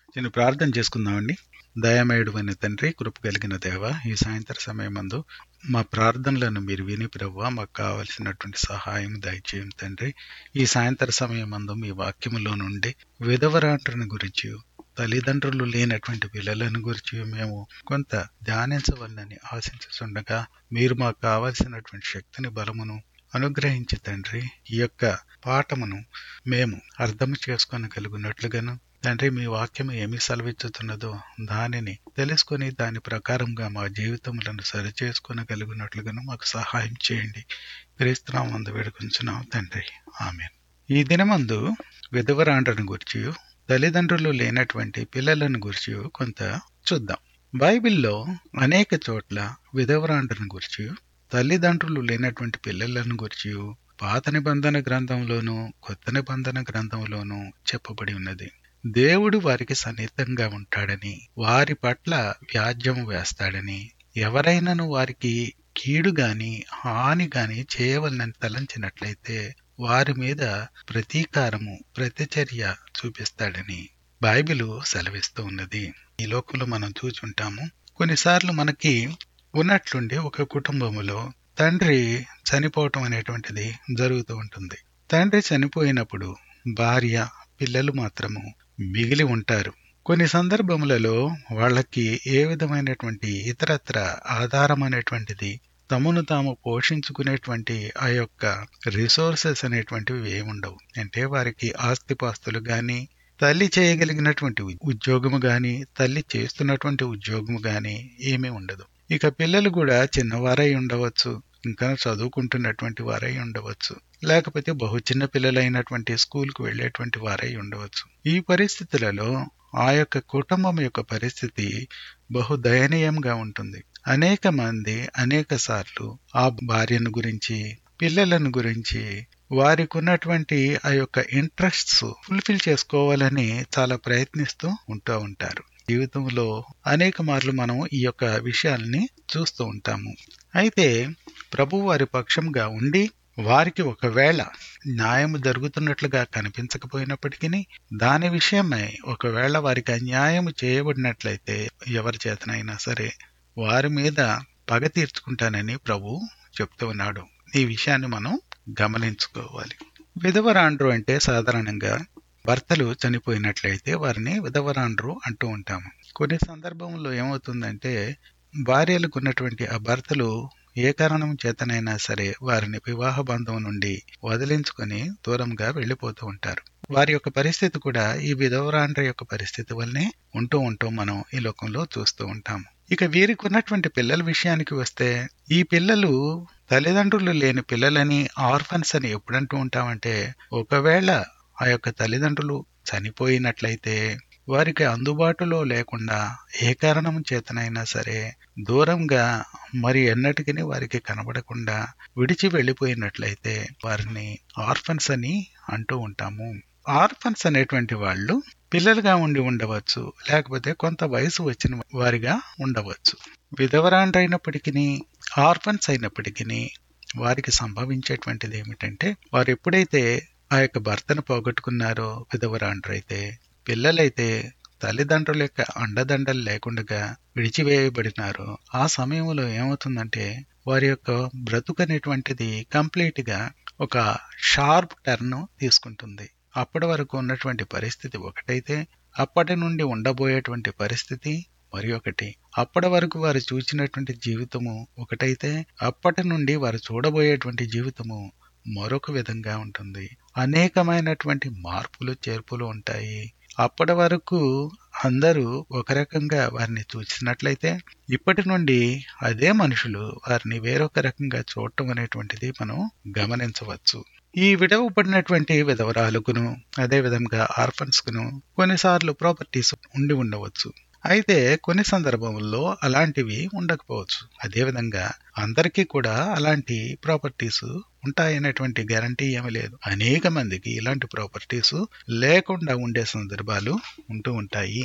నేను ప్రార్థన చేసుకుందామండి దయామయుడు అయిన తండ్రి కృప కలిగిన దేవ ఈ సాయంత్ర సమయమందు మా ప్రార్థనలను మీరు విని ప్రవ్వ మాకు కావలసినటువంటి సహాయం దయచేయం తండ్రి ఈ సాయంత్ర సమయమందు మీ వాక్యములో నుండి విధవరాండ్రుని గురించి తల్లిదండ్రులు లేనటువంటి పిల్లలను గురించి మేము కొంత ధ్యానించవలనని ఆశించుతుండగా మీరు మాకు కావలసినటువంటి శక్తిని బలమును అనుగ్రహించి తండ్రి ఈ యొక్క పాఠమును మేము అర్థం చేసుకోనగలుగునట్లుగాను తండ్రి మీ వాక్యం ఏమి సెలవిచ్చుతున్నదో దానిని తెలుసుకొని దాని ప్రకారంగా మా జీవితములను సరిచేసుకొనగలుగునట్లుగాను మాకు సహాయం చేయండి క్రీస్తునాం అందు వేడుకొంచున్నాం తండ్రి ఆమె ఈ దినమందు విధవరాండ్రను గురించి తల్లిదండ్రులు లేనటువంటి పిల్లలను గురించి కొంత చూద్దాం బైబిల్లో అనేక చోట్ల విధవరాండ్రను గురించి తల్లిదండ్రులు లేనటువంటి పిల్లలను గురించి పాత నిబంధన గ్రంథంలోనూ కొత్త నిబంధన గ్రంథంలోనూ చెప్పబడి ఉన్నది దేవుడు వారికి సన్నిహితంగా ఉంటాడని వారి పట్ల వ్యాజ్యం వేస్తాడని ఎవరైనాను వారికి కీడు గాని హాని గాని చేయవలనని తలంచినట్లయితే వారి మీద ప్రతీకారము ప్రతిచర్య చూపిస్తాడని బైబిలు సెలవిస్తూ ఉన్నది ఈ లోకంలో మనం చూచుంటాము కొన్నిసార్లు మనకి ఉన్నట్లుండి ఒక కుటుంబములో తండ్రి చనిపోవటం అనేటువంటిది జరుగుతూ ఉంటుంది తండ్రి చనిపోయినప్పుడు భార్య పిల్లలు మాత్రము మిగిలి ఉంటారు కొన్ని సందర్భములలో వాళ్ళకి ఏ విధమైనటువంటి ఇతరత్ర ఆధారం అనేటువంటిది తమను తాము పోషించుకునేటువంటి ఆ యొక్క రిసోర్సెస్ అనేటువంటివి ఏముండవు అంటే వారికి ఆస్తిపాస్తులు గాని తల్లి చేయగలిగినటువంటి ఉద్యోగము గాని తల్లి చేస్తున్నటువంటి ఉద్యోగము గాని ఏమీ ఉండదు ఇక పిల్లలు కూడా చిన్నవారై ఉండవచ్చు ఇంకా చదువుకుంటున్నటువంటి వారై ఉండవచ్చు లేకపోతే బహు చిన్న పిల్లలైనటువంటి స్కూల్కు వెళ్లేటువంటి వారై ఉండవచ్చు ఈ పరిస్థితులలో ఆ యొక్క కుటుంబం యొక్క పరిస్థితి బహు దయనీయంగా ఉంటుంది అనేక మంది అనేక సార్లు ఆ భార్యను గురించి పిల్లలను గురించి వారికి ఉన్నటువంటి ఆ యొక్క ఇంట్రెస్ట్స్ ఫుల్ఫిల్ చేసుకోవాలని చాలా ప్రయత్నిస్తూ ఉంటూ ఉంటారు జీవితంలో అనేక మార్లు మనం ఈ యొక్క విషయాల్ని చూస్తూ ఉంటాము అయితే ప్రభు వారి పక్షంగా ఉండి వారికి ఒకవేళ న్యాయం జరుగుతున్నట్లుగా కనిపించకపోయినప్పటికీ దాని విషయమై ఒకవేళ వారికి అన్యాయం చేయబడినట్లయితే ఎవరి చేతనైనా సరే వారి మీద పగ తీర్చుకుంటానని ప్రభు చెప్తూ ఉన్నాడు ఈ విషయాన్ని మనం గమనించుకోవాలి విధవరాండ్రు అంటే సాధారణంగా భర్తలు చనిపోయినట్లయితే వారిని విధవరాండ్రు అంటూ ఉంటాము కొన్ని సందర్భంలో ఏమవుతుందంటే భార్యలకు ఉన్నటువంటి ఆ భర్తలు ఏ కారణం చేతనైనా సరే వారిని వివాహ బంధం నుండి వదిలించుకొని దూరంగా వెళ్లిపోతూ ఉంటారు వారి యొక్క పరిస్థితి కూడా ఈ విధవరాండ్ర యొక్క పరిస్థితి వల్లనే ఉంటూ ఉంటూ మనం ఈ లోకంలో చూస్తూ ఉంటాము ఇక వీరికి ఉన్నటువంటి పిల్లల విషయానికి వస్తే ఈ పిల్లలు తల్లిదండ్రులు లేని పిల్లలని ఆర్ఫన్స్ అని ఎప్పుడంటూ ఉంటామంటే ఒకవేళ ఆ యొక్క తల్లిదండ్రులు చనిపోయినట్లయితే వారికి అందుబాటులో లేకుండా ఏ కారణం చేతనైనా సరే దూరంగా మరి ఎన్నటికీ వారికి కనబడకుండా విడిచి వెళ్ళిపోయినట్లయితే వారిని ఆర్ఫన్స్ అని అంటూ ఉంటాము ఆర్ఫన్స్ అనేటువంటి వాళ్ళు పిల్లలుగా ఉండి ఉండవచ్చు లేకపోతే కొంత వయసు వచ్చిన వారిగా ఉండవచ్చు విధవరాండ్రైనప్పటికీ ఆర్ఫన్స్ అయినప్పటికీ వారికి సంభవించేటువంటిది ఏమిటంటే వారు ఎప్పుడైతే ఆ యొక్క భర్తను పోగొట్టుకున్నారో విధవరాండ్రైతే పిల్లలైతే తల్లిదండ్రుల యొక్క అండదండలు లేకుండా విడిచివేయబడినారు ఆ సమయంలో ఏమవుతుందంటే వారి యొక్క బ్రతుకు అనేటువంటిది కంప్లీట్ గా ఒక షార్ప్ టర్న్ తీసుకుంటుంది అప్పటి వరకు ఉన్నటువంటి పరిస్థితి ఒకటైతే అప్పటి నుండి ఉండబోయేటువంటి పరిస్థితి మరి ఒకటి అప్పటి వరకు వారు చూసినటువంటి జీవితము ఒకటైతే అప్పటి నుండి వారు చూడబోయేటువంటి జీవితము మరొక విధంగా ఉంటుంది అనేకమైనటువంటి మార్పులు చేర్పులు ఉంటాయి అప్పటి వరకు అందరూ ఒక రకంగా వారిని చూసినట్లయితే ఇప్పటి నుండి అదే మనుషులు వారిని వేరొక రకంగా చూడటం అనేటువంటిది మనం గమనించవచ్చు ఈ విడవబడినటువంటి విధవరాలుకును అదే విధంగా ఆర్ఫన్స్ కును కొన్నిసార్లు ప్రాపర్టీస్ ఉండి ఉండవచ్చు అయితే కొన్ని సందర్భముల్లో అలాంటివి ఉండకపోవచ్చు అదేవిధంగా అందరికీ కూడా అలాంటి ప్రాపర్టీస్ ఉంటాయనేటువంటి గ్యారంటీ ఏమీ లేదు అనేక మందికి ఇలాంటి ప్రాపర్టీస్ లేకుండా ఉండే సందర్భాలు ఉంటూ ఉంటాయి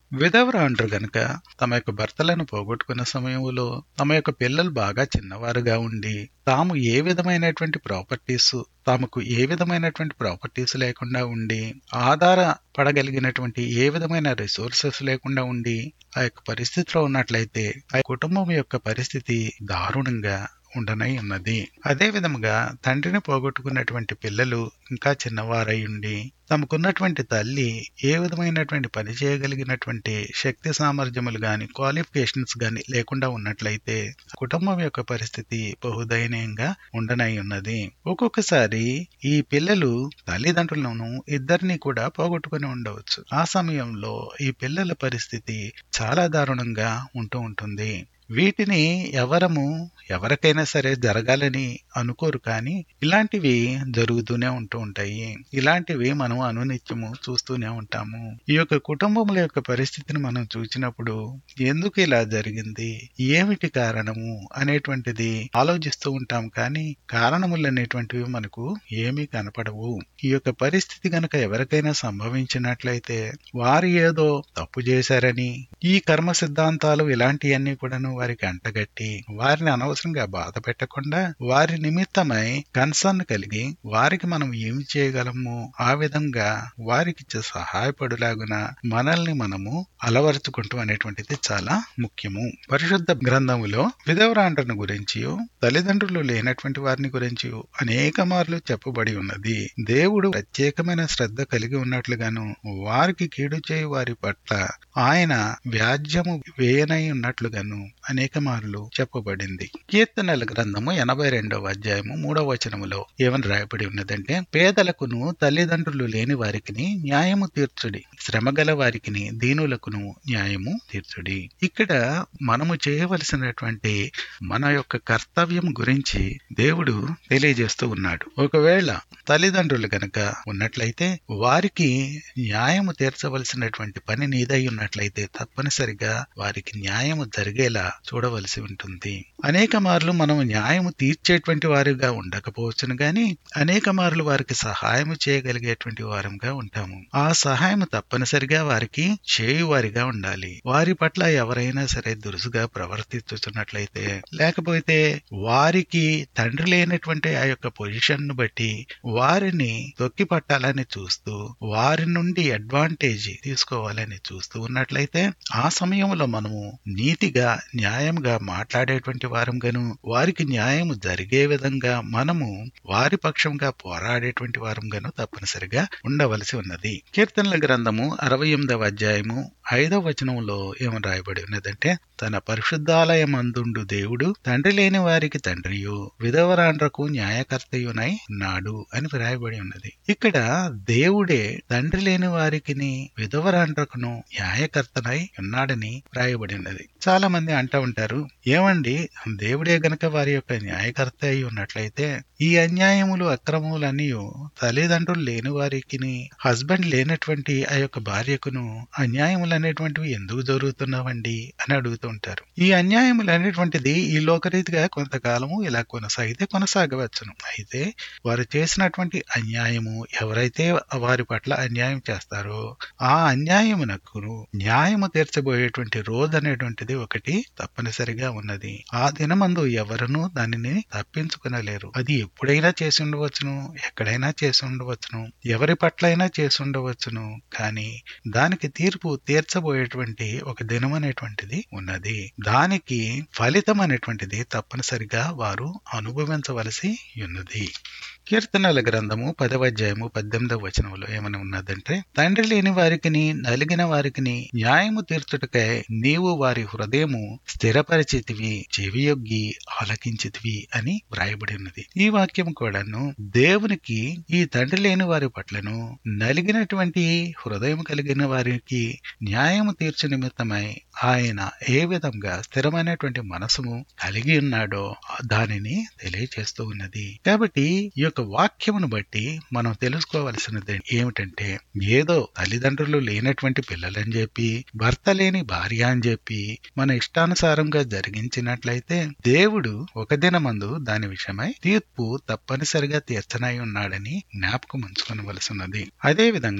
విధవరాండ్రు గనుక తమ యొక్క భర్తలను పోగొట్టుకున్న సమయంలో తమ యొక్క పిల్లలు బాగా చిన్నవారుగా ఉండి తాము ఏ విధమైనటువంటి ప్రాపర్టీస్ తమకు ఏ విధమైనటువంటి ప్రాపర్టీస్ లేకుండా ఉండి ఆధార పడగలిగినటువంటి ఏ విధమైన రిసోర్సెస్ లేకుండా ఉండి ఆ యొక్క పరిస్థితిలో ఉన్నట్లయితే ఆ కుటుంబం యొక్క పరిస్థితి దారుణంగా ఉండనై ఉన్నది అదే విధముగా తండ్రిని పోగొట్టుకున్నటువంటి పిల్లలు ఇంకా చిన్నవారై ఉండి తమకున్నటువంటి తల్లి ఏ విధమైనటువంటి పని చేయగలిగినటువంటి శక్తి సామర్థ్యములు గాని క్వాలిఫికేషన్స్ గాని లేకుండా ఉన్నట్లయితే కుటుంబం యొక్క పరిస్థితి బహుదయనీయంగా ఉండనై ఉన్నది ఒక్కొక్కసారి ఈ పిల్లలు తల్లిదండ్రులను ఇద్దరిని కూడా పోగొట్టుకుని ఉండవచ్చు ఆ సమయంలో ఈ పిల్లల పరిస్థితి చాలా దారుణంగా ఉంటూ ఉంటుంది వీటిని ఎవరము ఎవరికైనా సరే జరగాలని అనుకోరు కానీ ఇలాంటివి జరుగుతూనే ఉంటూ ఉంటాయి ఇలాంటివి మనం అనునిత్యము చూస్తూనే ఉంటాము ఈ యొక్క కుటుంబముల యొక్క పరిస్థితిని మనం చూసినప్పుడు ఎందుకు ఇలా జరిగింది ఏమిటి కారణము అనేటువంటిది ఆలోచిస్తూ ఉంటాం కానీ కారణములు అనేటువంటివి మనకు ఏమీ కనపడవు ఈ యొక్క పరిస్థితి గనక ఎవరికైనా సంభవించినట్లయితే వారు ఏదో తప్పు చేశారని ఈ కర్మ సిద్ధాంతాలు ఇలాంటివన్నీ కూడాను వారికి అంటగట్టి వారిని అనవసరంగా బాధ పెట్టకుండా వారి నిమిత్తమై కన్సర్న్ కలిగి వారికి మనం ఏమి చేయగలము ఆ విధంగా వారికి సహాయపడులాగున మనల్ని మనము అలవరుచుకుంటాం అనేటువంటిది చాలా ముఖ్యము పరిశుద్ధ గ్రంథములో విధవరాండ్రను గురించి తల్లిదండ్రులు లేనటువంటి వారిని గురించి అనేక మార్లు చెప్పబడి ఉన్నది దేవుడు ప్రత్యేకమైన శ్రద్ధ కలిగి ఉన్నట్లుగాను వారికి కీడు చేయి వారి పట్ల ఆయన వ్యాజ్యము వేయనై ఉన్నట్లుగాను అనేక మార్లు చెప్పబడింది కీర్తనల గ్రంథము ఎనభై రెండవ అధ్యాయము మూడవ వచనములో ఏమని రాయబడి ఉన్నదంటే పేదలకును తల్లిదండ్రులు లేని వారికి న్యాయము తీర్చుడి శ్రమగల వారికి దీనులకును న్యాయము తీర్చుడి ఇక్కడ మనము చేయవలసినటువంటి మన యొక్క కర్తవ్యం గురించి దేవుడు తెలియజేస్తూ ఉన్నాడు ఒకవేళ తల్లిదండ్రులు గనక ఉన్నట్లయితే వారికి న్యాయము తీర్చవలసినటువంటి పని నీదై ఉన్నట్లయితే తప్పనిసరిగా వారికి న్యాయము జరిగేలా చూడవలసి ఉంటుంది అనేక మార్లు మనం న్యాయము తీర్చేటువంటి వారిగా ఉండకపోవచ్చును గాని అనేక మార్లు వారికి సహాయము చేయగలిగేటువంటి వారంగా ఉంటాము ఆ సహాయం తప్పనిసరిగా వారికి చేయువారిగా ఉండాలి వారి పట్ల ఎవరైనా సరే దురుసుగా ప్రవర్తిస్తున్నట్లయితే లేకపోతే వారికి తండ్రి లేనటువంటి ఆ యొక్క పొజిషన్ ను బట్టి వారిని తొక్కి పట్టాలని చూస్తూ వారి నుండి అడ్వాంటేజ్ తీసుకోవాలని చూస్తూ ఉన్నట్లయితే ఆ సమయంలో మనము నీతిగా న్యాయంగా మాట్లాడేటువంటి వారంగాను వారికి న్యాయం జరిగే విధంగా మనము వారి పక్షంగా పోరాడేటువంటి వారంగాను తప్పనిసరిగా ఉండవలసి ఉన్నది కీర్తనల గ్రంథము అరవై ఎనిమిదవ అధ్యాయము ఐదవ వచనంలో ఏమని రాయబడి ఉన్నదంటే తన పరిశుద్ధాలయమందుండు దేవుడు తండ్రి లేని వారికి తండ్రియు విధవరాండ్రకు న్యాయకర్తయునై నాడు అని రాయబడి ఉన్నది ఇక్కడ దేవుడే తండ్రి లేని వారికి విధవరాండ్రకును న్యాయకర్తనై ఉన్నాడని రాయబడి ఉన్నది చాలా మంది అంటూ ఉంటారు ఏమండి దేవుడే గనక వారి యొక్క న్యాయకర్త అయి ఉన్నట్లయితే ఈ అన్యాయములు అక్రమములన్నీ తల్లిదండ్రులు లేని వారికి హస్బెండ్ లేనటువంటి ఆ యొక్క భార్యకును అన్యాయములు అనేటువంటివి ఎందుకు జరుగుతున్నావండి అని అడుగుతూ ఉంటారు ఈ అన్యాయములు అనేటువంటిది ఈ లోకరీతిగా కొంతకాలము ఇలా కొనసాగితే కొనసాగవచ్చును అయితే వారు చేసినటువంటి అన్యాయము ఎవరైతే వారి పట్ల అన్యాయం చేస్తారో ఆ అన్యాయమునకు న్యాయము తీర్చబోయేటువంటి రోజు అనేటువంటిది ఒకటి తప్పనిసరిగా ఉన్నది ఆ దినమందు ఎవరునూ దానిని తప్పించుకునలేరు అది ఎప్పుడైనా చేసి ఉండవచ్చును ఎక్కడైనా చేసి ఉండవచ్చును ఎవరి పట్లైనా చేసి ఉండవచ్చును కానీ దానికి తీర్పు తీర్చబోయేటువంటి ఒక దినం అనేటువంటిది ఉన్నది దానికి ఫలితం అనేటువంటిది తప్పనిసరిగా వారు అనుభవించవలసి ఉన్నది కీర్తనల గ్రంథము పదవ అధ్యాయము పద్దెనిమిదవ వచనంలో ఏమని ఉన్నదంటే తండ్రి లేని వారికి నలిగిన వారికి న్యాయము తీర్చుటకై నీవు వారి హృదయము స్థిరపరిచితివి చెవియొగ్గి ఆలకించితివి అని వ్రాయబడి ఉన్నది ఈ వాక్యం కూడాను దేవునికి ఈ తండ్రి లేని వారి పట్లను నలిగినటువంటి హృదయం కలిగిన వారికి న్యాయము తీర్చు నిమిత్తమై ఆయన ఏ విధంగా స్థిరమైనటువంటి మనసును కలిగి ఉన్నాడో దానిని తెలియచేస్తూ ఉన్నది కాబట్టి ఈ యొక్క వాక్యమును బట్టి మనం తెలుసుకోవలసినది ఏమిటంటే ఏదో తల్లిదండ్రులు లేనటువంటి పిల్లలని చెప్పి భర్త లేని భార్య అని చెప్పి మన ఇష్టానుసారంగా జరిగించినట్లయితే దేవుడు ఒక దినమందు దాని విషయమై తీర్పు తప్పనిసరిగా తీర్చనై ఉన్నాడని జ్ఞాపకం ఉంచుకోవలసి ఉన్నది అదే విధంగా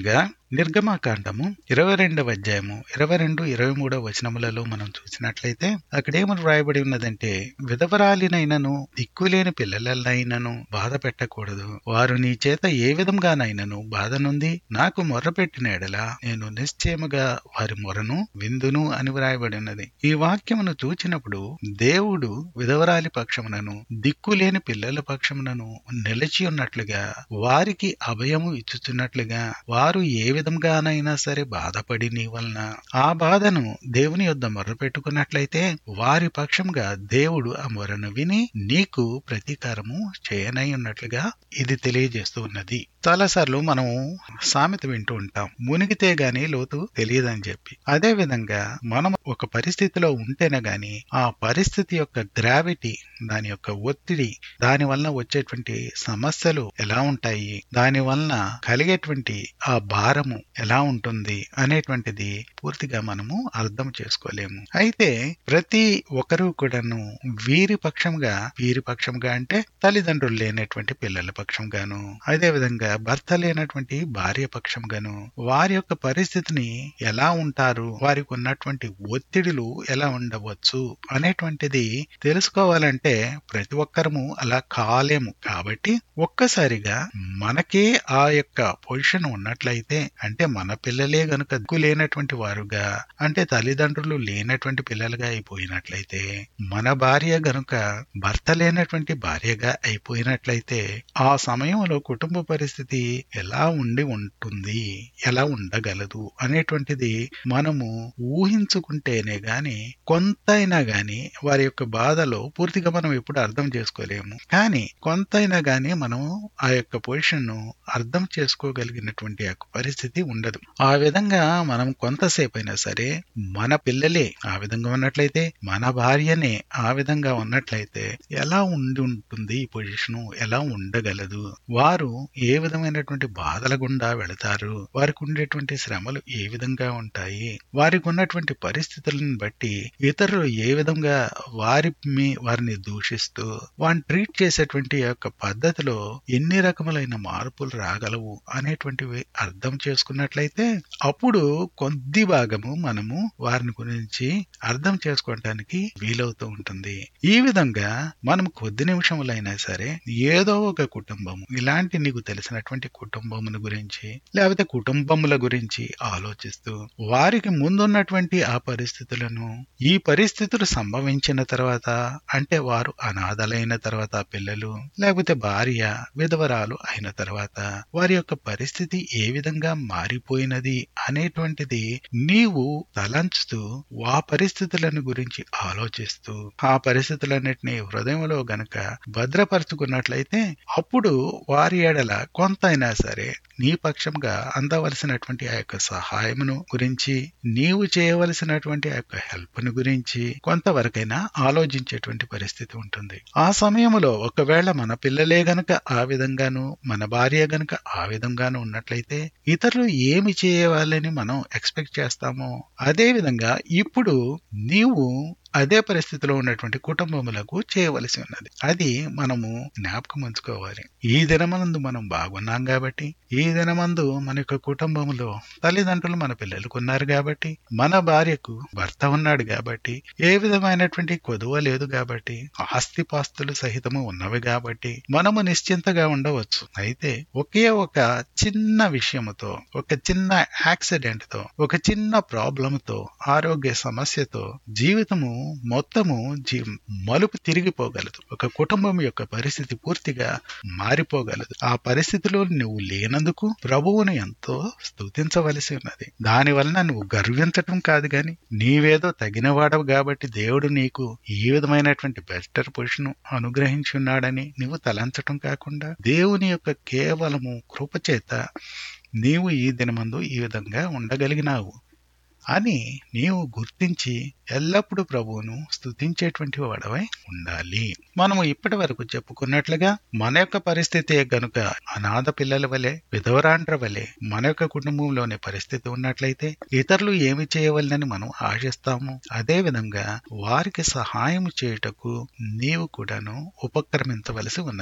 నిర్గమాకాండము ఇరవై రెండవ అధ్యాయము ఇరవై రెండు ఇరవై మూడవ వచనములలో మనం చూసినట్లయితే అక్కడ ఏమని వ్రాయబడి ఉన్నదంటే విధవరాలినైనను దిక్కులేని పిల్లలైనను బాధ పెట్టకూడదు వారు నీ చేత ఏ విధంగానైనను బాధ నుండి నాకు మొర్రపెట్టిన ఎడల నేను నిశ్చయముగా వారి మొరను విందును అని వ్రాయబడి ఉన్నది ఈ వాక్యమును చూచినప్పుడు దేవుడు విధవరాలి పక్షమునను దిక్కులేని పిల్లల పక్షమునను నిలిచి ఉన్నట్లుగా వారికి అభయము ఇచ్చుచున్నట్లుగా వారు ఏ విధంగానైనా సరే బాధపడి నీ వలన ఆ బాధను దేవుని యొద్ద మొర్రపెట్టుకున్నట్లయితే వారి పక్షంగా దేవుడు ఆ మొరను విని నీకు ప్రతీకారము చేయనై ఉన్నట్లుగా ఇది తెలియజేస్తూ ఉన్నది చాలాసార్లు మనం సామెత వింటూ ఉంటాం మునిగితే గాని లోతు తెలియదని చెప్పి అదే విధంగా మనం ఒక పరిస్థితిలో ఉంటేనే గాని ఆ పరిస్థితి యొక్క గ్రావిటీ దాని యొక్క ఒత్తిడి దాని వలన వచ్చేటువంటి సమస్యలు ఎలా ఉంటాయి దాని వలన కలిగేటువంటి ఆ భారము ఎలా ఉంటుంది అనేటువంటిది పూర్తిగా మనము అర్థం చేసుకోలేము అయితే ప్రతి ఒక్కరూ కూడాను వీరి పక్షంగా వీరి పక్షంగా అంటే తల్లిదండ్రులు లేనటువంటి పిల్లల పక్షంగాను అదే విధంగా భర్త లేనటువంటి భార్య పక్షంగాను వారి యొక్క పరిస్థితిని ఎలా ఉంటారు వారికి ఉన్నటువంటి ఒత్తిడులు ఎలా ఉండవచ్చు అనేటువంటిది తెలుసుకోవాలంటే ప్రతి ఒక్కరము అలా కాలేము కాబట్టి ఒక్కసారిగా మనకే ఆ యొక్క పొజిషన్ ఉన్నట్లయితే అంటే మన పిల్లలే గనుక దిక్కు లేనటువంటి వారుగా అంటే తల్లిదండ్రులు లేనటువంటి పిల్లలుగా అయిపోయినట్లయితే మన భార్య గనుక భర్త లేనటువంటి భార్యగా అయిపోయినట్లయితే ఆ సమయంలో కుటుంబ పరిస్థితి ఎలా ఉండి ఉంటుంది ఎలా ఉండగలదు అనేటువంటిది మనము ఊహించుకుంటేనే గాని కొంతైనా గాని వారి యొక్క బాధలో పూర్తిగా మనం ఎప్పుడు అర్థం చేసుకోలేము కానీ కొంతైనా గాని మనం ఆ యొక్క పొజిషన్ ను అర్థం చేసుకోగలిగినటువంటి యొక్క పరిస్థితి ఉండదు ఆ విధంగా మనం కొంతసేపు అయినా సరే మన పిల్లలే ఆ విధంగా ఉన్నట్లయితే మన భార్యనే ఆ విధంగా ఉన్నట్లయితే ఎలా ఉండి ఉంటుంది ఈ పొజిషన్ ఎలా ఉండగలదు వారు ఏ విధమైనటువంటి బాధల గుండా వెళతారు వారికి ఉండేటువంటి శ్రమలు ఏ విధంగా ఉంటాయి వారికి ఉన్నటువంటి పరిస్థితులను బట్టి ఇతరులు ఏ విధంగా వారి మీ వారిని దూషిస్తూ వారిని ట్రీట్ చేసేటువంటి యొక్క పద్ధతిలో ఎన్ని రకములైన మార్పులు రాగలవు అనేటువంటివి అర్థం చేసుకున్నట్లయితే అప్పుడు కొద్ది భాగము మనము వారిని గురించి అర్థం చేసుకోవటానికి వీలవుతూ ఉంటుంది ఈ విధంగా మనం కొద్ది నిమిషములైనా సరే ఏదో ఒక కుటుంబం ఇలాంటి నీకు తెలిసినటువంటి కుటుంబముల గురించి లేకపోతే కుటుంబముల గురించి ఆలోచిస్తూ వారికి ముందున్నటువంటి ఆ పరిస్థితులను ఈ పరిస్థితులు సంభవించిన తర్వాత అంటే వారు అనాథలైన తర్వాత పిల్లలు లేకపోతే భార్య విధవరాలు అయిన తర్వాత వారి యొక్క పరిస్థితి ఏ విధంగా మారిపోయినది అనేటువంటిది నీవు తలంచుతూ ఆ పరిస్థితులను గురించి ఆలోచిస్తూ ఆ పరిస్థితులన్నిటినీ హృదయంలో గనక భద్రపరుచుకున్నట్లయితే అప్పుడు వారి ఎడల కొంతైనా సరే నీ పక్షంగా అందవలసినటువంటి ఆ యొక్క సహాయమును గురించి నీవు చేయవలసినటువంటి ఆ యొక్క హెల్ప్ ను గురించి కొంతవరకైనా ఆలోచించేటువంటి పరిస్థితి ఉంటుంది ఆ సమయంలో ఒకవేళ మన పిల్లలే గనక ఆ విధంగాను మన భార్య గనక ఆ విధంగాను ఉన్నట్లయితే ఇతరులు ఏమి చేయవాలని మనం ఎక్స్పెక్ట్ చేస్తామో అదే విధంగా ఇప్పుడు నీవు అదే పరిస్థితిలో ఉన్నటువంటి కుటుంబములకు చేయవలసి ఉన్నది అది మనము జ్ఞాపకం ఉంచుకోవాలి ఈ దినమందు మనం బాగున్నాం కాబట్టి ఈ దినమందు మన యొక్క కుటుంబములో తల్లిదండ్రులు మన పిల్లలకు ఉన్నారు కాబట్టి మన భార్యకు భర్త ఉన్నాడు కాబట్టి ఏ విధమైనటువంటి కొదువ లేదు కాబట్టి ఆస్తిపాస్తులు సహితము ఉన్నవి కాబట్టి మనము నిశ్చింతగా ఉండవచ్చు అయితే ఒకే ఒక చిన్న విషయముతో ఒక చిన్న యాక్సిడెంట్ తో ఒక చిన్న ప్రాబ్లంతో ఆరోగ్య సమస్యతో జీవితము మొత్తము జీ మలుపు తిరిగిపోగలదు ఒక కుటుంబం యొక్క పరిస్థితి పూర్తిగా మారిపోగలదు ఆ పరిస్థితిలో నువ్వు లేనందుకు ప్రభువును ఎంతో స్తుతించవలసి ఉన్నది దాని వలన నువ్వు గర్వించటం కాదు గాని నీవేదో తగినవాడవు కాబట్టి దేవుడు నీకు ఈ విధమైనటువంటి బెటర్ పొజిషన్ అనుగ్రహించి ఉన్నాడని నువ్వు తలంచటం కాకుండా దేవుని యొక్క కేవలము కృపచేత నీవు ఈ దినమందు ఈ విధంగా ఉండగలిగినావు అని నీవు గుర్తించి ఎల్లప్పుడూ ప్రభువును స్తుతించేటువంటి వాడవై ఉండాలి మనము ఇప్పటి వరకు చెప్పుకున్నట్లుగా మన యొక్క పరిస్థితి గనుక అనాథ పిల్లల వలె విధవరాండ్ర వలె మన యొక్క కుటుంబంలోని పరిస్థితి ఉన్నట్లయితే ఇతరులు ఏమి చేయవలనని మనం ఆశిస్తాము అదే విధంగా వారికి సహాయం చేయుటకు నీవు కూడాను ఉపక్రమించవలసి ఉన్నది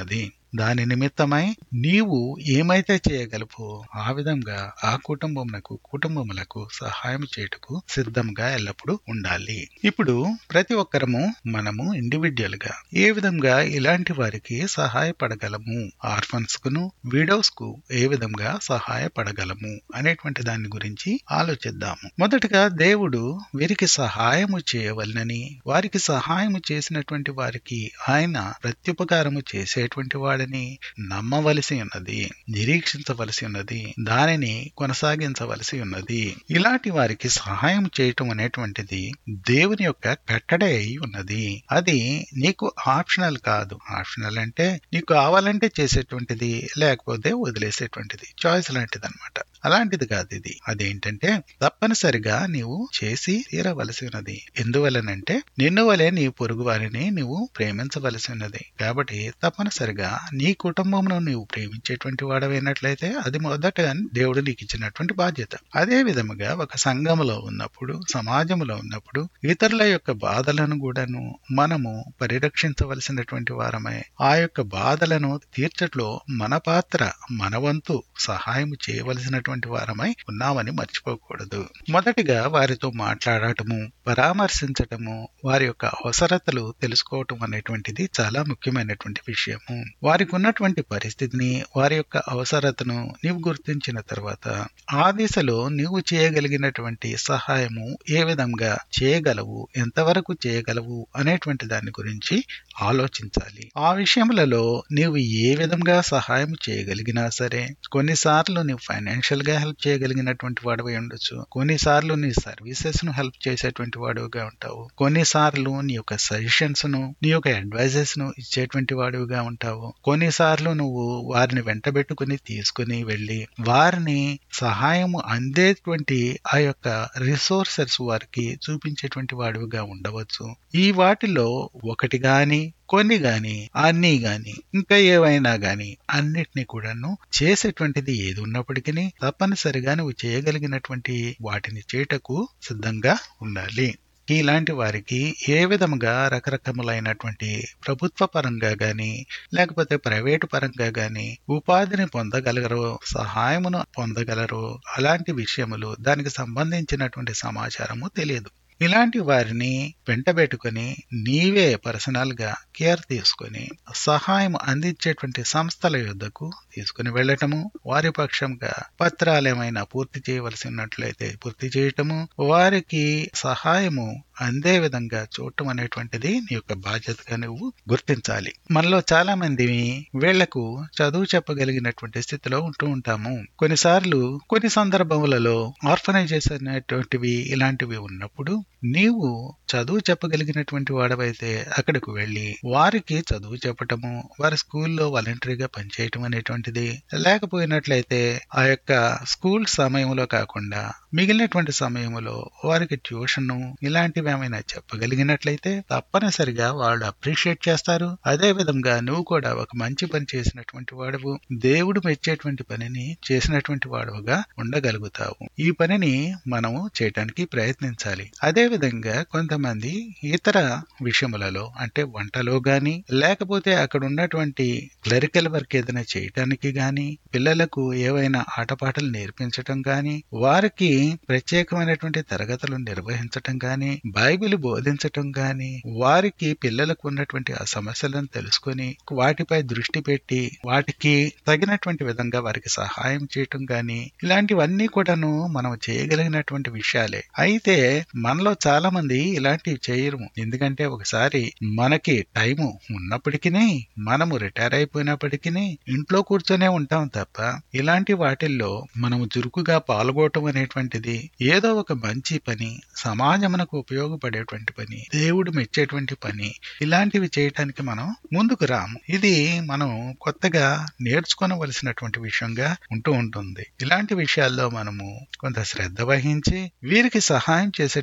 దాని నిమిత్తమై నీవు ఏమైతే చేయగలవో ఆ విధంగా ఆ కుటుంబమునకు కుటుంబములకు సహాయం చేయుటకు సిద్ధంగా ఎల్లప్పుడూ ఉండాలి ఇప్పుడు ప్రతి ఒక్కరము మనము ఇండివిడ్యువల్ గా ఏ విధంగా ఇలాంటి వారికి సహాయపడగలము ఆర్ఫన్స్ కును విడోస్ కు ఏ విధంగా సహాయపడగలము అనేటువంటి దాని గురించి ఆలోచిద్దాము మొదటగా దేవుడు వీరికి సహాయము చేయవలనని వారికి సహాయము చేసినటువంటి వారికి ఆయన ప్రత్యుపకారము చేసేటువంటి వాడని నమ్మవలసి ఉన్నది నిరీక్షించవలసి ఉన్నది దానిని కొనసాగించవలసి ఉన్నది ఇలాంటి వారికి సహాయం చేయటం అనేటువంటిది దేవుని యొక్క కట్టడే అయి ఉన్నది అది నీకు ఆప్షనల్ కాదు ఆప్షనల్ అంటే నీకు కావాలంటే చేసేటువంటిది లేకపోతే వదిలేసేటువంటిది చాయిస్ లాంటిది అనమాట అలాంటిది కాదు ఇది అదేంటంటే తప్పనిసరిగా నీవు చేసి తీరవలసి ఉన్నది ఎందువలనంటే నిన్ను వలె నీ పొరుగు వారిని నీవు ప్రేమించవలసి ఉన్నది కాబట్టి తప్పనిసరిగా నీ కుటుంబంలో నీవు ప్రేమించేటువంటి వాడవైనట్లయితే అది మొదటగా దేవుడు నీకు ఇచ్చినటువంటి బాధ్యత అదే విధముగా ఒక సంఘములో ఉన్నప్పుడు సమాజంలో ఉన్నప్పుడు ఇతరుల యొక్క బాధలను కూడాను మనము పరిరక్షించవలసినటువంటి వారమే ఆ యొక్క బాధలను తీర్చట్లో మన పాత్ర మన వంతు సహాయం చేయవలసినటువంటి వారమై ఉన్నామని మర్చిపోకూడదు మొదటిగా వారితో మాట్లాడటము పరామర్శించటము వారి యొక్క అవసరతలు తెలుసుకోవటం అనేటువంటిది చాలా ముఖ్యమైనటువంటి విషయము వారికి ఉన్నటువంటి పరిస్థితిని వారి యొక్క అవసరతను నీవు గుర్తించిన తర్వాత ఆ దిశలో నీవు చేయగలిగినటువంటి సహాయము ఏ విధంగా చేయగలవు ఎంతవరకు చేయగలవు అనేటువంటి దాని గురించి ఆలోచించాలి ఆ విషయములలో నీవు ఏ విధంగా సహాయం చేయగలిగినా సరే కొన్నిసార్లు నీవు ఫైనాన్షియల్ గా హెల్ప్ చేయగలిగినటువంటి వాడివై ఉండొచ్చు కొన్నిసార్లు నీ సర్వీసెస్ ను హెల్ప్ చేసేటువంటి వాడివిగా ఉంటావు కొన్నిసార్లు నీ యొక్క సజెషన్స్ ను నీ యొక్క అడ్వైజెస్ ను ఇచ్చేటువంటి వాడివిగా ఉంటావు కొన్నిసార్లు నువ్వు వారిని వెంటబెట్టుకుని తీసుకుని వెళ్ళి వారిని సహాయం అందేటువంటి ఆ యొక్క రిసోర్సెస్ వారికి చూపించేటువంటి వాడివిగా ఉండవచ్చు ఈ వాటిలో ఒకటి గాని కొన్ని గాని అన్ని గాని ఇంకా ఏవైనా గాని అన్నిటినీ కూడాను చేసేటువంటిది ఏది ఉన్నప్పటికీ తప్పనిసరిగా నువ్వు చేయగలిగినటువంటి వాటిని చేయటకు సిద్ధంగా ఉండాలి ఇలాంటి వారికి ఏ విధముగా రకరకములైనటువంటి ప్రభుత్వ పరంగా గాని లేకపోతే ప్రైవేటు పరంగా గాని ఉపాధిని పొందగలరో సహాయమును పొందగలరో అలాంటి విషయములు దానికి సంబంధించినటువంటి సమాచారము తెలియదు ఇలాంటి వారిని వెంటబెట్టుకుని నీవే పర్సనల్ గా కేర్ తీసుకుని సహాయం అందించేటువంటి సంస్థల యుద్ధకు తీసుకుని వెళ్ళటము వారి పక్షంగా పత్రాలు ఏమైనా పూర్తి చేయవలసి ఉన్నట్లయితే పూర్తి చేయటము వారికి సహాయము అందే విధంగా చూడటం అనేటువంటిది నీ యొక్క బాధ్యతగా నువ్వు గుర్తించాలి మనలో చాలా మంది వీళ్లకు చదువు చెప్పగలిగినటువంటి స్థితిలో ఉంటూ ఉంటాము కొన్నిసార్లు కొన్ని సందర్భములలో ఆర్ఫనైజేస్ అనేటువంటివి ఇలాంటివి ఉన్నప్పుడు నీవు చదువు చెప్పగలిగినటువంటి వాడవైతే అక్కడికి వెళ్ళి వారికి చదువు చెప్పటము వారి స్కూల్లో వాలంటరీగా పనిచేయటం అనేటువంటిది లేకపోయినట్లయితే ఆ యొక్క స్కూల్ సమయంలో కాకుండా మిగిలినటువంటి సమయంలో వారికి ట్యూషన్ ఇలాంటివి ఏమైనా చెప్పగలిగినట్లయితే తప్పనిసరిగా వాళ్ళు అప్రిషియేట్ చేస్తారు అదే విధంగా నువ్వు కూడా ఒక మంచి పని చేసినటువంటి వాడువు దేవుడు మెచ్చేటువంటి పనిని చేసినటువంటి వాడువుగా ఉండగలుగుతావు ఈ పనిని మనము చేయటానికి ప్రయత్నించాలి అదే విధంగా కొంతమంది ఇతర విషయములలో అంటే వంటలో గాని లేకపోతే అక్కడ ఉన్నటువంటి క్లరికల్ వర్క్ ఏదైనా చేయటానికి గాని పిల్లలకు ఏవైనా ఆటపాటలు నేర్పించటం గాని వారికి ప్రత్యేకమైనటువంటి తరగతులు నిర్వహించటం గాని బైబిల్ బోధించటం గాని వారికి పిల్లలకు ఉన్నటువంటి ఆ సమస్యలను తెలుసుకొని వాటిపై దృష్టి పెట్టి వాటికి తగినటువంటి విధంగా వారికి సహాయం చేయటం గాని ఇలాంటివన్నీ కూడాను మనం చేయగలిగినటువంటి విషయాలే అయితే మనలో చాలా మంది ఇలాంటివి చేయరు ఎందుకంటే ఒకసారి మనకి టైము ఉన్నప్పటికీ మనము రిటైర్ అయిపోయినప్పటికీ ఇంట్లో కూర్చొనే ఉంటాం తప్ప ఇలాంటి వాటిల్లో మనము చురుకుగా పాల్గొనటం అనేటువంటిది ఏదో ఒక మంచి పని సమాజమునకు ఉపయోగపడేటువంటి పని దేవుడు మెచ్చేటువంటి పని ఇలాంటివి చేయటానికి మనం ముందుకు రాము ఇది మనం కొత్తగా నేర్చుకోవలసినటువంటి విషయంగా ఉంటూ ఉంటుంది ఇలాంటి విషయాల్లో మనము కొంత శ్రద్ధ వహించి వీరికి సహాయం చేసేటువంటి వారు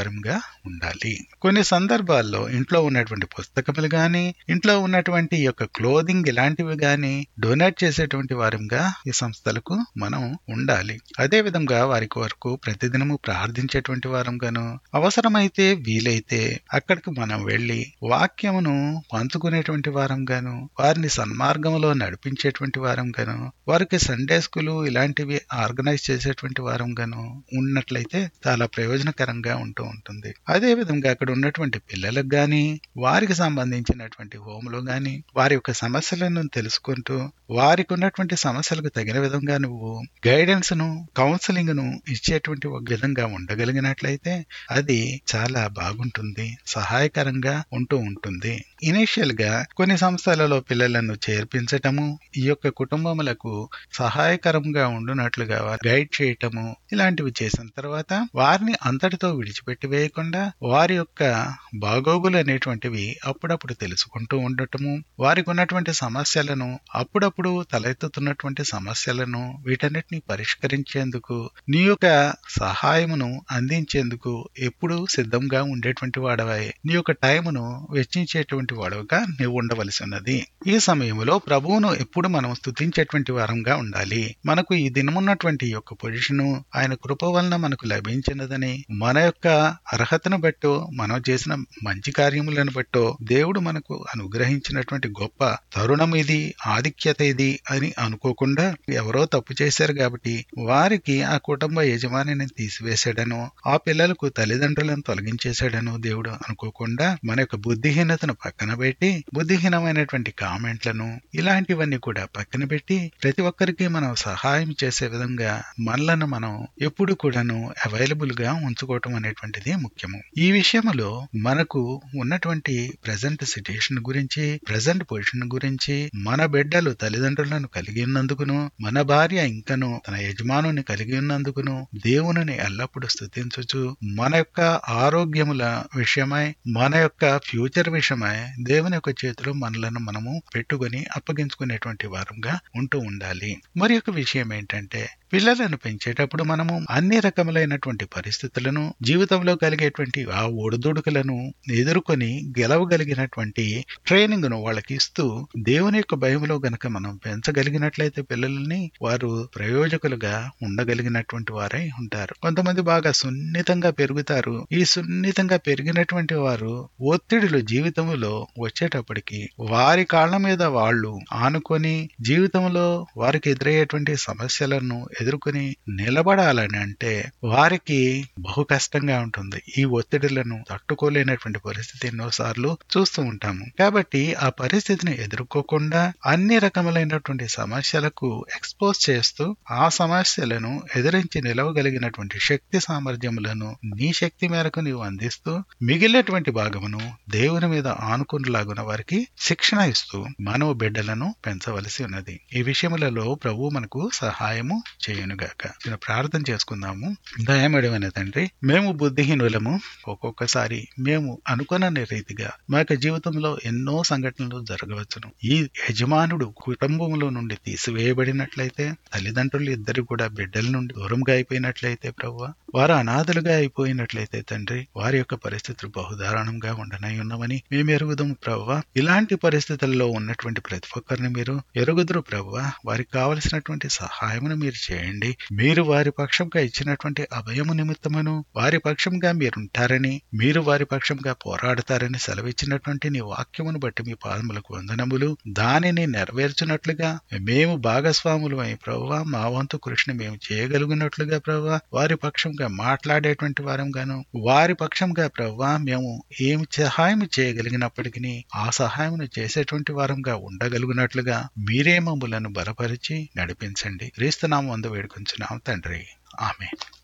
వారంగా ఉండాలి కొన్ని సందర్భాల్లో ఇంట్లో ఉన్నటువంటి పుస్తకములు గాని ఇంట్లో ఉన్నటువంటి యొక్క క్లోదింగ్ ఇలాంటివి గాని డొనేట్ చేసేటువంటి వారంగా ఈ సంస్థలకు మనం ఉండాలి అదే విధంగా వారి కొరకు ప్రతిదినము ప్రార్థించేటువంటి వారంగాను అవసరమైతే వీలైతే అక్కడికి మనం వెళ్లి వాక్యమును పంచుకునేటువంటి వారంగాను వారిని సన్మార్గంలో నడిపించేటువంటి వారంగాను వారికి సండే స్కూలు ఇలాంటివి ఆర్గనైజ్ చేసేటువంటి వారంగాను ఉన్నట్లయితే చాలా ప్రయోజనకరంగా ఉంటూ ఉంటుంది అదే విధంగా అక్కడ ఉన్నటువంటి పిల్లలకు గాని వారికి సంబంధించినటువంటి హోములు గాని వారి యొక్క సమస్యలను తెలుసుకుంటూ వారికి ఉన్నటువంటి సమస్యలకు తగిన విధంగా నువ్వు గైడెన్స్ ను కౌన్సిలింగ్ ను ఇచ్చేటువంటి ఒక విధంగా ఉండగలిగినట్లయితే అది చాలా బాగుంటుంది సహాయకరంగా ఉంటూ ఉంటుంది ఇనీషియల్ గా కొన్ని సంస్థలలో పిల్లలను చేర్పించటము ఈ యొక్క కుటుంబములకు సహాయకరంగా ఉండునట్లుగా గైడ్ చేయటము ఇలాంటివి చేసిన తర్వాత వారిని అంతటితో విడిచిపెట్టి వేయకుండా వారి యొక్క బాగోగులు అనేటువంటివి అప్పుడప్పుడు తెలుసుకుంటూ ఉండటము వారికి ఉన్నటువంటి సమస్యలను అప్పుడప్పుడు తలెత్తుతున్నటువంటి సమస్యలను వీటన్నిటిని పరిష్కరించేందుకు నీ యొక్క సహాయమును అందించేందుకు ఎప్పుడు సిద్ధంగా ఉండేటువంటి వాడవై నీ యొక్క టైమును వెచ్చించేటువంటి వాడవుగా నీవు ఉండవలసి ఉన్నది ఈ సమయంలో ప్రభువును ఎప్పుడు మనం స్థుతించేటువంటి వారంగా ఉండాలి మనకు ఈ దినమున్నటువంటి యొక్క పొజిషను ఆయన కృప వలన మనకు లభించినదని మన యొక్క అర్హతను బట్టో మనం చేసిన మంచి కార్యములను బట్టో దేవుడు మనకు అనుగ్రహించినటువంటి గొప్ప తరుణం ఇది ఆధిక్యత ఇది అని అనుకోకుండా ఎవరో తప్పు చేశారు కాబట్టి వారికి ఆ కుటుంబ యజమానిని తీసివేశాడను ఆ పిల్లలకు తల్లిదండ్రులను తొలగించేశాడను దేవుడు అనుకోకుండా మన యొక్క బుద్ధిహీనతను పక్కన పెట్టి బుద్ధిహీనమైనటువంటి కామెంట్లను ఇలాంటివన్నీ కూడా పక్కన పెట్టి ప్రతి ఒక్కరికి మనం సహాయం చేసే విధంగా మనలను మనం ఎప్పుడు కూడాను అవైలబుల్ గా ఉంచుకోవటం అనేటువంటిది ముఖ్యము ఈ విషయంలో మనకు ఉన్నటువంటి ప్రజెంట్ సిచ్యుయేషన్ గురించి ప్రజెంట్ పొజిషన్ గురించి మన బిడ్డలు తల్లిదండ్రులను కలిగి ఉన్నందుకును మన భార్య ఇంకను తన యజమానుని కలిగి ఉన్నందుకును దేవుని ఎల్లప్పుడూ స్థుతించుచు మన యొక్క ఆరోగ్యముల విషయమై మన యొక్క ఫ్యూచర్ విషయమై దేవుని యొక్క చేతిలో మనలను మనము పెట్టుకుని అప్పగించుకునేటువంటి వారంగా ఉంటూ ఉండాలి మరి ఒక విషయం ఏంటంటే పిల్లలను పెంచేటప్పుడు మనము అన్ని రకములైనటువంటి పరిస్థితులను జీవితంలో కలిగేటువంటి ఆ ఒడిదుడుకులను ఎదుర్కొని గెలవగలిగినటువంటి ట్రైనింగ్ ను వాళ్ళకి ఇస్తూ దేవుని యొక్క భయంలో గనక మనం పెంచగలిగినట్లయితే పిల్లల్ని వారు ప్రయోజకులుగా ఉండగలిగినటువంటి వారై ఉంటారు కొంతమంది బాగా సున్నితంగా పెరుగుతారు ఈ సున్నితంగా పెరిగినటువంటి వారు ఒత్తిడిలు జీవితంలో వచ్చేటప్పటికి వారి కాళ్ళ మీద వాళ్ళు ఆనుకొని జీవితంలో వారికి ఎదురయ్యేటువంటి సమస్యలను ఎదుర్కొని నిలబడాలని అంటే వారికి బహు కష్టంగా ఉంటుంది ఈ ఒత్తిడులను తట్టుకోలేనటువంటి పరిస్థితి ఎన్నోసార్లు చూస్తూ ఉంటాము కాబట్టి ఆ పరిస్థితిని ఎదుర్కోకుండా అన్ని రకములైనటువంటి సమస్యలకు ఎక్స్పోజ్ చేస్తూ ఆ సమస్యలను ఎదిరించి నిలవగలిగినటువంటి శక్తి సామర్థ్యములను నీ శక్తి మేరకు నీవు అందిస్తూ మిగిలినటువంటి భాగమును దేవుని మీద ఆనుకునిలాగున వారికి శిక్షణ ఇస్తూ మనవ బిడ్డలను పెంచవలసి ఉన్నది ఈ విషయములలో ప్రభు మనకు సహాయము చేయునుగాక నేను ప్రార్థన చేసుకుందాము దయమేడమైన తండ్రి మేము బుద్ధిహీనులము ఒక్కొక్కసారి మేము అనుకున్న రీతిగా మా యొక్క జీవితంలో ఎన్నో సంఘటనలు జరగవచ్చును ఈ యజమానుడు కుటుంబంలో నుండి తీసివేయబడినట్లయితే తల్లిదండ్రులు ఇద్దరు కూడా బిడ్డల నుండి దూరంగా అయిపోయినట్లయితే ప్రభు వారు అనాథలుగా అయిపోయినట్లయితే తండ్రి వారి యొక్క పరిస్థితులు బహుదారుణంగా ఉండనై ఉన్నామని మేము ఎరుగుదాము ప్రవ్వ ఇలాంటి పరిస్థితుల్లో ఉన్నటువంటి ప్రతి ఒక్కరిని మీరు ఎరుగుదురు ప్రవ్వ వారికి కావలసినటువంటి సహాయమును మీరు చేయండి మీరు వారి పక్షంగా ఇచ్చినటువంటి అభయము నిమిత్తమును వారి పక్షంగా మీరుంటారని మీరు వారి పక్షంగా పోరాడతారని సెలవిచ్చినటువంటి నీ వాక్యమును బట్టి మీ పాదములకు వందనములు దానిని నెరవేర్చినట్లుగా మేము భాగస్వాములు అయి ప్రవ్వ మా వంతు కృషిని మేము చేయగలిగినట్లుగా ప్రవ్వ వారి పక్షంగా మాట్లాడేటువంటి వారంగాను వారి పక్షంగా ప్రవ్వ మేము ఏమి సహాయం చేయగలిగినప్పటికీ ఆ సహాయం చేసేటువంటి వారంగా ఉండగలుగునట్లుగా మీరే మమ్ములను బలపరిచి నడిపించండి క్రీస్తునామం వంద వేడుకొంచున్నాం తండ్రి ఆమె